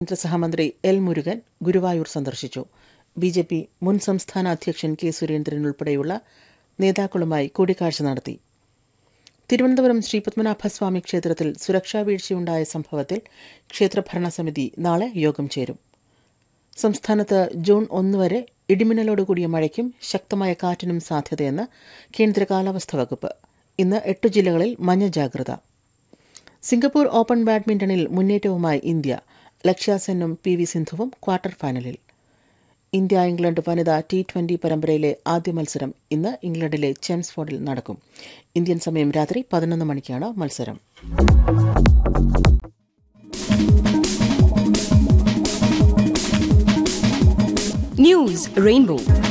കേന്ദ്ര സഹമന്ത്രി എൽ മുരുകൻ ഗുരുവായൂർ സന്ദർശിച്ചു ബി ജെ പി മുൻ സംസ്ഥാന അധ്യക്ഷൻ കെ സുരേന്ദ്രൻ ഉൾപ്പെടെയുള്ള നേതാക്കളുമായി കൂടിക്കാഴ്ച നടത്തി തിരുവനന്തപുരം ശ്രീപത്മനാഭസ്വാമി ക്ഷേത്രത്തിൽ സുരക്ഷാ വീഴ്ചയുണ്ടായ സംഭവത്തിൽ ക്ഷേത്രഭരണസമിതി നാളെ യോഗം ചേരും സംസ്ഥാനത്ത് ജൂൺ ഒന്ന് വരെ ഇടിമിന്നലോടുകൂടിയ മഴയ്ക്കും ശക്തമായ കാറ്റിനും സാധ്യതയെന്ന് കേന്ദ്ര കാലാവസ്ഥാ വകുപ്പ് ഇന്ന് എട്ട് ജില്ലകളിൽ മഞ്ഞ ജാഗ്രത സിംഗപ്പൂർ ഓപ്പൺ ബാഡ്മിന്റണിൽ മുന്നേറ്റവുമായി ഇന്ത്യ ലക്ഷ്യാസെന്നും പി വി സിന്ധുവും ക്വാർട്ടർ ഫൈനലിൽ ഇന്ത്യ ഇംഗ്ലണ്ട് വനിതാ ടി ട്വന്റി പരമ്പരയിലെ ആദ്യ മത്സരം ഇന്ന് ഇംഗ്ലണ്ടിലെ ചെംസ്ഫോർഡിൽ നടക്കും ഇന്ത്യൻ സമയം രാത്രി പതിനൊന്ന് മണിക്കാണ് മത്സരം News Rainbow.